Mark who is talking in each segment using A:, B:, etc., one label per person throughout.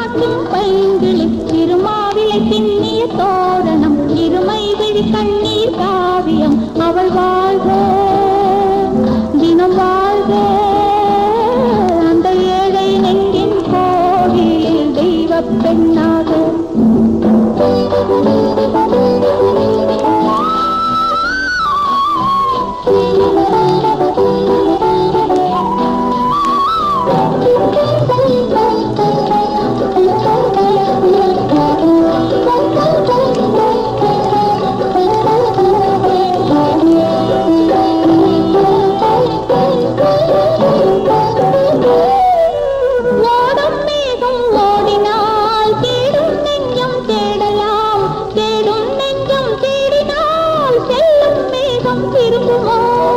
A: காட்டும் பைங்கிளி திருமாவிலை பின்னிய தோரணம் இருமை விழி கண்ணீர் காவியம் அவள் வாழ்க தினம் வாழ்க அந்த ஏழை நெஞ்சின் கோவில் தெய்வ பெண்ணாக ஓடும் மேகம் ஓடினால் தேடும் நெஞ்சம் தேடலாம் தேடும் நெஞ்சம் தேடினால் செல்லும் மேகம் திரும்புமோ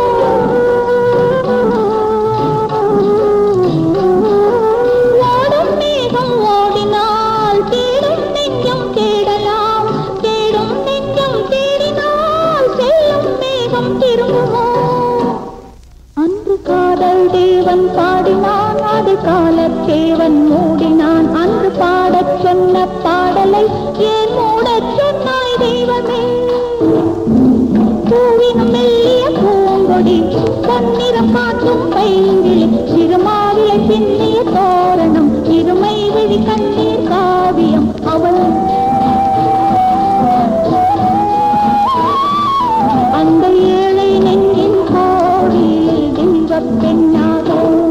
A: ஓடும் மேகம் ஓடினால் தேடும் நெஞ்சம் தேடலாம் தேடும் நெஞ்சம் தேடினால் செல்லும் மேகம் திரும்புமோ அன்று காதல் தேவன் பாடினான் அது காலத்தேவன் மூடினான் அன்று பாடச் சொன்ன பாடலை ஏன் மூடச் சொன்னாய் தெய்வமே பூவினும் மெல்லிய பூங்கொடி பொன்னிறம் காட்டும் பைங்கிளி சிறுமாவிலை பின்னிய தோரணம் இருமை விழி கண்ணீர் காவியம் அவள் அந்த ஏழை நெஞ்சின் கோவில் தெய்வ பெண்ணாக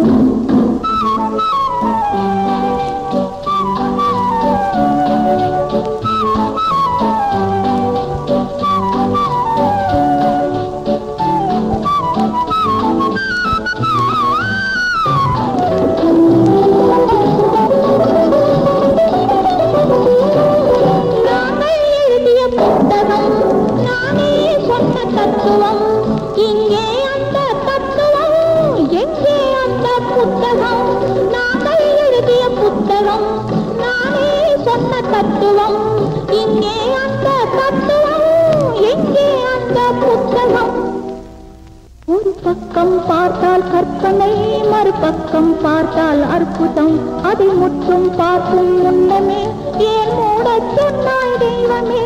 A: நாங்கள் எழுதிய புத்தகம் நானே சொன்ன தத்துவம் இங்கே அந்த தத்துவம் எங்கே அந்த புத்தகம் நாங்கள் எழுதிய புத்தகம் நானே சொன்ன தத்துவம் இங்கே அந்த தத்துவம் எங்கே அந்த புத்தகம் ஒரு பக்கம் பார்த்தால் கற்பனை மறுபக்கம் பார்த்தால் அற்புதம் அதை முற்றும் பார்க்கும் முன்னமே ஏன் மூடச் சொன்னாய் தெய்வமே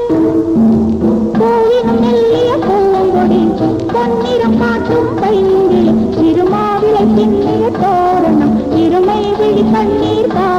A: பூவினும் மெல்லிய பூங்கொடி பொன்னிறம் காட்டும் பைங்கிளி திருமாவிலை பின்னிய தோரணம் இருமை விழி கண்ணீர் கா